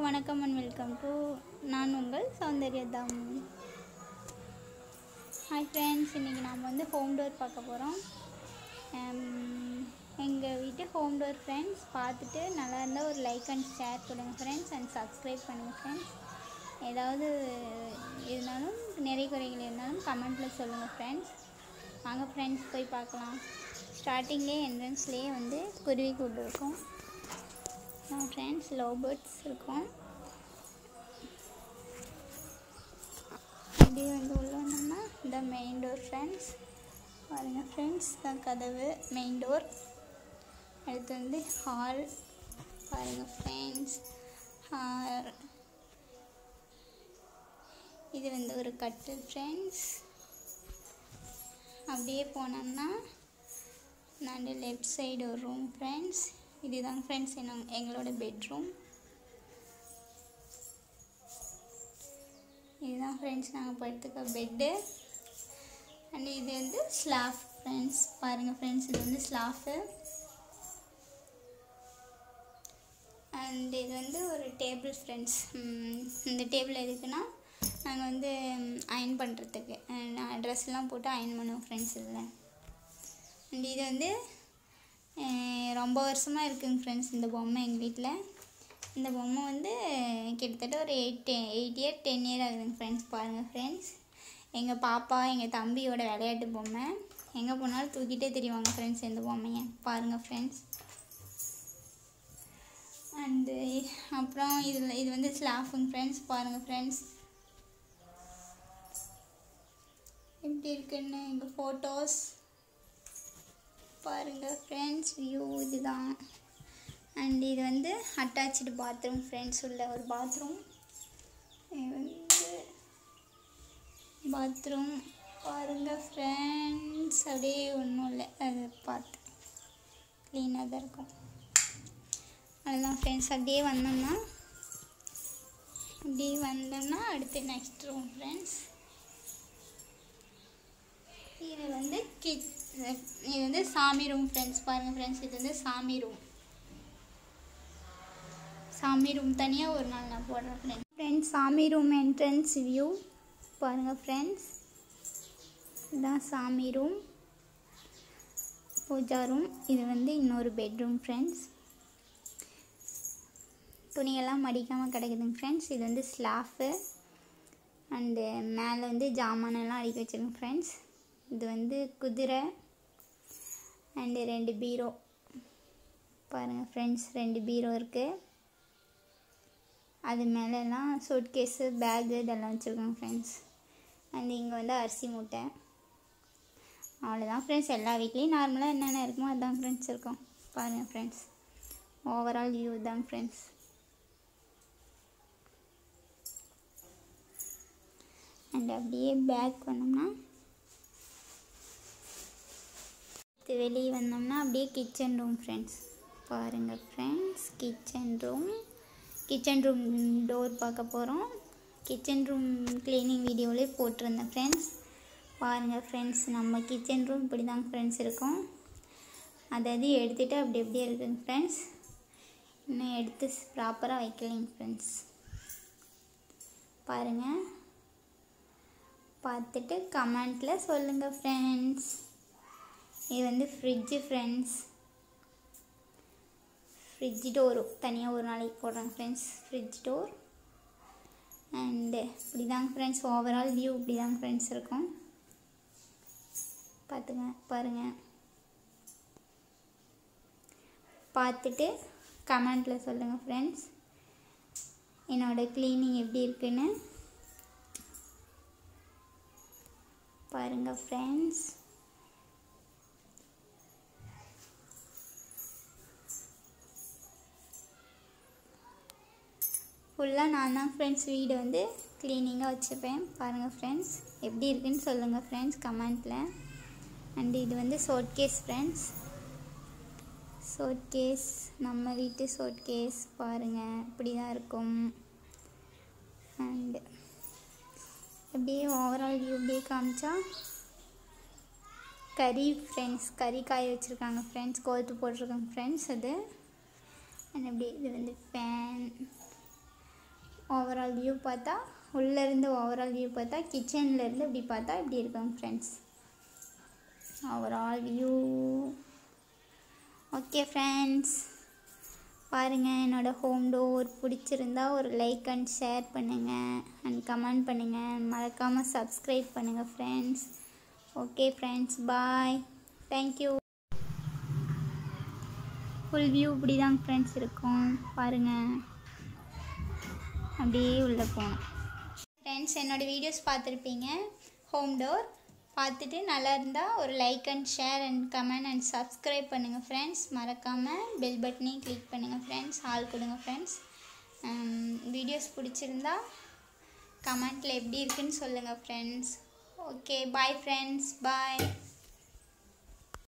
வணக்கம் and welcome to நான் உங்கள் சௌந்தர்யதாம் ஹாய் ஃப்ரெண்ட்ஸ் இன்றைக்கி நாம் வந்து ஹோம் டோர் பார்க்க போகிறோம் எங்கள் வீட்டு ஹோம் டோர் ஃப்ரெண்ட்ஸ் பார்த்துட்டு நல்லா இருந்தால் ஒரு லைக் அண்ட் ஷேர் கொடுங்க ஃப்ரெண்ட்ஸ் அண்ட் சப்ஸ்கிரைப் பண்ணுங்கள் ஃப்ரெண்ட்ஸ் ஏதாவது இருந்தாலும் நிறைய குறைகள் இருந்தாலும் கமெண்ட்டில் சொல்லுங்கள் ஃப்ரெண்ட்ஸ் வாங்க ஃப்ரெண்ட்ஸ் போய் பார்க்கலாம் ஸ்டார்டிங்லேயே என்ட்ரன்ஸ்லேயே வந்து குருவி கூடு இருக்கும் ஃப்ரெண்ட்ஸ் லவ் பேர்ட்ஸ் இருக்கும் அப்படியே வந்து உள்ள வந்தோம்னா இந்த மெயின் டோர் ஃப்ரெண்ட்ஸ் பாருங்கள் ஃப்ரெண்ட்ஸ் தான் கதவு மெயின் டோர் அடுத்து வந்து ஹால் பாருங்கள் ஃப்ரெண்ட்ஸ் ஹால் இது வந்து ஒரு கட்டில் ஃப்ரெண்ட்ஸ் அப்படியே போனோம்னா நான் லெஃப்ட் சைடு ஒரு ரூம் ஃப்ரெண்ட்ஸ் இதுதான் ஃப்ரெண்ட்ஸ் என்ன எங்களோட பெட்ரூம் இதுதான் ஃப்ரெண்ட்ஸ் நாங்கள் படுத்துக்க பெட்டு அண்ட் இது வந்து ஸ்லாஃப் ஃப்ரெண்ட்ஸ் பாருங்கள் ஃப்ரெண்ட்ஸ் இது வந்து ஸ்லாஃபு அண்ட் இது வந்து ஒரு டேபிள் ஃப்ரெண்ட்ஸ் இந்த டேபிள் எதுக்குன்னா நாங்கள் வந்து அயன் பண்ணுறதுக்கு ட்ரெஸ்லாம் போட்டு அயன் பண்ணுவோம் ஃப்ரெண்ட்ஸ் இதில் அண்ட் இது வந்து ரொம்ப வருஷமாக இருக்குங்க ஃப்ரெண்ட்ஸ் இந்த பொம்மை எங்கள் வீட்டில் இந்த பொம்மை வந்து கிட்டத்தட்ட ஒரு eight eight year ten year ஆகுதுங்க ஃப்ரெண்ட்ஸ் பாருங்கள் ஃப்ரெண்ட்ஸ் எங்கள் பாப்பா எங்கள் தம்பியோட விளையாட்டு பொம்மை எங்கே போனாலும் தூக்கிட்டே தெரியுவாங்க ஃப்ரெண்ட்ஸ் இந்த பொம்மையை பாருங்கள் ஃப்ரெண்ட்ஸ் அண்டு அப்புறம் இதில் இது வந்து ஸ்லாஃபுங்க ஃப்ரெண்ட்ஸ் பாருங்கள் ஃப்ரெண்ட்ஸ் எப்படி இருக்குன்னு எங்கள் ஃபோட்டோஸ் பாருங்கள் ஃப்ரெண்ட்ஸ் வியூ இதுதான் அண்ட் இது வந்து அட்டாச்சு பாத்ரூம் ஃப்ரெண்ட்ஸ் உள்ள ஒரு பாத்ரூம் இது வந்து பாத்ரூம் பாருங்கள் ஃப்ரெண்ட்ஸ் அப்படியே ஒன்றும் இல்லை அதை பார்த்து க்ளீனாக தான் இருக்கும் அதுதான் ஃப்ரெண்ட்ஸ் அப்படியே வந்தோம்னா அப்படியே வந்தோம்னா அடுத்து நெக்ஸ்ட் ரூம் ஃப்ரெண்ட்ஸ் இது வந்து கிச் இது வந்து சாமி ரூம் ஃப்ரெண்ட்ஸ் பாருங்கள் ஃப்ரெண்ட்ஸ் இது வந்து சாமி ரூம் சாமி ரூம் தனியாக ஒரு நாள் நான் போடுறேன் ஃப்ரெண்ட்ஸ் ஃப்ரெண்ட்ஸ் சாமி ரூம் என்ட்ரன்ஸ் வியூ பாருங்கள் ஃப்ரெண்ட்ஸ் இதுதான் சாமி ரூம் பூஜா ரூம் இது வந்து இன்னொரு பெட்ரூம் ஃப்ரெண்ட்ஸ் துணியெல்லாம் மடிக்காமல் கிடக்குதுங்க ஃப்ரெண்ட்ஸ் இது வந்து ஸ்லாஃபு அண்டு மேலே வந்து ஜாமானெல்லாம் அடிக்க வச்சுருங்க ஃப்ரெண்ட்ஸ் இது வந்து குதிரை அண்டு ரெண்டு பீரோ பாருங்கள் ஃப்ரெண்ட்ஸ் ரெண்டு பீரோ இருக்குது அது மேலெல்லாம் சூட்கேஸு பேகு இதெல்லாம் வச்சுருக்கோங்க ஃப்ரெண்ட்ஸ் அண்ட் இங்கே வந்து அரிசி மூட்டை அவ்வளோதான் ஃப்ரெண்ட்ஸ் எல்லா வீட்லேயும் நார்மலாக என்னென்ன இருக்குமோ அதுதான் ஃப்ரெண்ட்ஸ் இருக்கும் பாருங்கள் ஃப்ரெண்ட்ஸ் ஓவரால் வியூ தாங்க ஃப்ரெண்ட்ஸ் அண்ட் அப்படியே பேக் பண்ணோம்னா வெளியே வந்தோம்னா அப்படியே கிச்சன் ரூம் ஃப்ரெண்ட்ஸ் பாருங்கள் friends kitchen room kitchen room door பார்க்க போகிறோம் கிச்சன் ரூம் க்ளீனிங் வீடியோவிலே போட்டிருந்தேன் ஃப்ரெண்ட்ஸ் பாருங்கள் ஃப்ரெண்ட்ஸ் நம்ம கிச்சன் ரூம் இப்படி தாங்க ஃப்ரெண்ட்ஸ் இருக்கும் அதாவது எடுத்துகிட்டு அப்படி அப்படியே இருக்குங்க ஃப்ரெண்ட்ஸ் இன்னும் எடுத்து ப்ராப்பராக வைக்கலைங்க ஃப்ரெண்ட்ஸ் பாருங்கள் பார்த்துட்டு கமெண்ட்டில் சொல்லுங்கள் ஃப்ரெண்ட்ஸ் இது வந்து ஃப்ரிட்ஜு ஃப்ரெண்ட்ஸ் ஃப்ரிட்ஜ் டோரு தனியாக ஒரு நாளைக்கு போடுறேன் ஃப்ரெண்ட்ஸ் ஃப்ரிட்ஜ் டோர் அண்டு இப்படி தாங்க ஃப்ரெண்ட்ஸ் ஓவரால் வியூ இப்படி தாங்க ஃப்ரெண்ட்ஸ் இருக்கும் பார்த்துங்க பாருங்கள் பார்த்துட்டு கமெண்ட்டில் சொல்லுங்கள் ஃப்ரெண்ட்ஸ் என்னோடய க்ளீனிங் எப்படி இருக்குன்னு பாருங்கள் ஃப்ரெண்ட்ஸ் ஃபுல்லாக நான் தான் ஃப்ரெண்ட்ஸ் வீடு வந்து க்ளீனிங்காக வச்சுப்பேன் பாருங்கள் ஃப்ரெண்ட்ஸ் எப்படி இருக்குன்னு சொல்லுங்கள் ஃப்ரெண்ட்ஸ் கமெண்ட்டில் அண்ட் இது வந்து சோட் கேஸ் ஃப்ரெண்ட்ஸ் சோட் கேஸ் நம்ம வீட்டு சோட் கேஸ் பாருங்கள் இப்படி தான் இருக்கும் அண்டு அப்படியே ஓவரால் வியூ அப்படியே காமிச்சா கறி ஃப்ரெண்ட்ஸ் கறி காய வச்சுருக்காங்க ஃப்ரெண்ட்ஸ் கோத்து போட்டிருக்காங்க ஃப்ரெண்ட்ஸ் அது அண்ட் அப்படியே இது வந்து ஃபேன் ஓவரால் வியூ பார்த்தா உள்ளேருந்து ஓவரால் வியூ பார்த்தா கிச்சன்லேருந்து இப்படி பார்த்தா இப்படி இருக்கும் friends overall view okay friends பாருங்கள் என்னோடய ஹோம் டோர் பிடிச்சிருந்தா ஒரு லைக் அண்ட் ஷேர் பண்ணுங்கள் அண்ட் கமெண்ட் பண்ணுங்கள் மறக்காமல் சப்ஸ்கிரைப் பண்ணுங்கள் friends okay friends bye thank you full view இப்படி தான் ஃப்ரெண்ட்ஸ் இருக்கும் பாருங்கள் அப்படியே உள்ளே போகணும் ஃப்ரெண்ட்ஸ் என்னோடய வீடியோஸ் பார்த்துருப்பீங்க ஹோம் டோர் பார்த்துட்டு நல்லா இருந்தால் ஒரு like and share and comment and subscribe பண்ணுங்கள் ஃப்ரெண்ட்ஸ் மறக்காமல் பெல் பட்டனையும் கிளிக் பண்ணுங்கள் ஃப்ரெண்ட்ஸ் ஆள் கொடுங்க ஃப்ரெண்ட்ஸ் வீடியோஸ் பிடிச்சிருந்தா கமெண்ட்டில் எப்படி இருக்குன்னு சொல்லுங்கள் ஃப்ரெண்ட்ஸ் ஓகே பாய் ஃப்ரெண்ட்ஸ் பாய்